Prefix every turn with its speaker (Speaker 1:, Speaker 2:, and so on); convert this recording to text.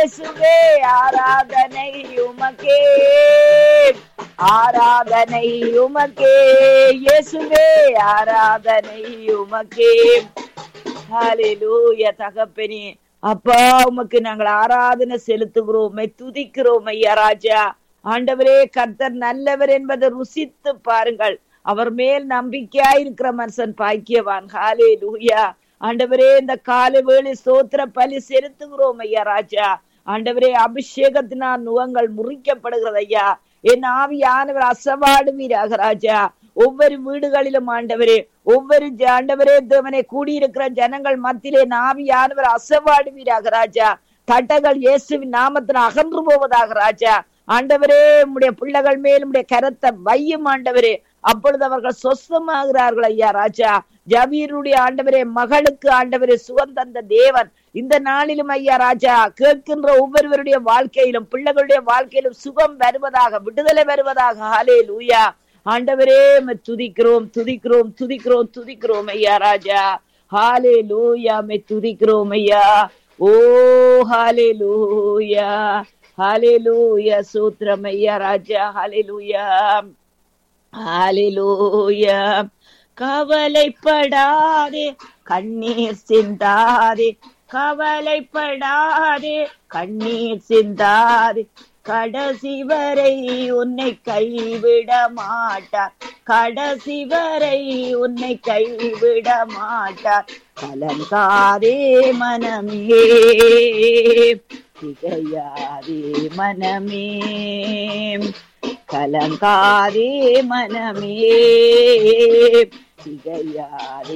Speaker 1: இயேசுவே ஆராதனை உமக்கே ஆராதனை உமக்கே இயேசுவே ஆராதனை உமக்கே ஹalleluya தகப்பனே அப்பா உமக்கு நாங்கள் ஆராதனை செலுத்துகிறோம் உம்மை துதிக்கிறோம் ஐயா ராஜா ஆண்டவரே கர்த்தர் நல்லவர் என்பதை ருசித்து பாருங்கள் அவர் மேல் நம்பிக்கையாயிருக்கிற மனுஷன் பாக்கியவான் ஹாலே லூயா ஆண்டவரே இந்த காலை வேளை சோத்திர பலி செலுத்துகிறோம் ஐயா ராஜா ஆண்டவரே அபிஷேகத்தினால் நுகங்கள் முறிக்கப்படுகிறது ஐயா என் ஆவியானவர் அசவாடுவீராக ராஜா ஒவ்வொரு வீடுகளிலும் ஆண்டவரே ஒவ்வொரு ஜ- ஆண்டவரே தேவனை கூடியிருக்கிற ஜனங்கள் மத்தியிலே என் ஆவியானவர் அசவாடுவீராக ராஜா தட்டங்கள் இயேசுவின் நாமத்தில் அகன்று போவதாக ராஜா ஆண்டவரே உம்முடைய பிள்ளைகள் மேல் உம்முடைய கரத்தை வையும் ஆண்டவரே அப்பொழுது அவர்கள் சொஸ்தமாகிறார்கள் ஐயா ராஜா ஜபீருடைய ஆண்டவரே மகளுக்கு ஆண்டவரே சுகம் தந்த தேவன் இந்த நாளிலும் ஐயா ராஜா கேட்கின்ற ஒவ்வொருவருடைய வாழ்க்கையிலும் பிள்ளைகளுடைய வாழ்க்கையிலும் சுகம் வருவதாக விடுதலை வருவதாக ஹாலே லூயா ஆண்டவரே உம்மை துதிக்கிறோம் துதிக்கிறோம் துதிக்கிறோம் துதிக்கிறோம் ஐயா ராஜா ஹாலே லூயா மை துதிக்கிறோம் ஐயா ஓ ஹாலே லூயா ஹாலே லூயா சூத்திரம் ஐயா ராஜா ஹாலே லூயா ஹalleluya கவலைப்படாதே கண்ணீர் சிந்தாதே கவலைப்படாதே கண்ணீர் சிந்தாதே கடைசி வரை உன்னை கைவிட மாட்டார் கடைசி வரை உன்னை கைவிட மாட்டார் கலங்காதே மனமே திகையாதே மனமே கலங்காதே மனமே திகையாதே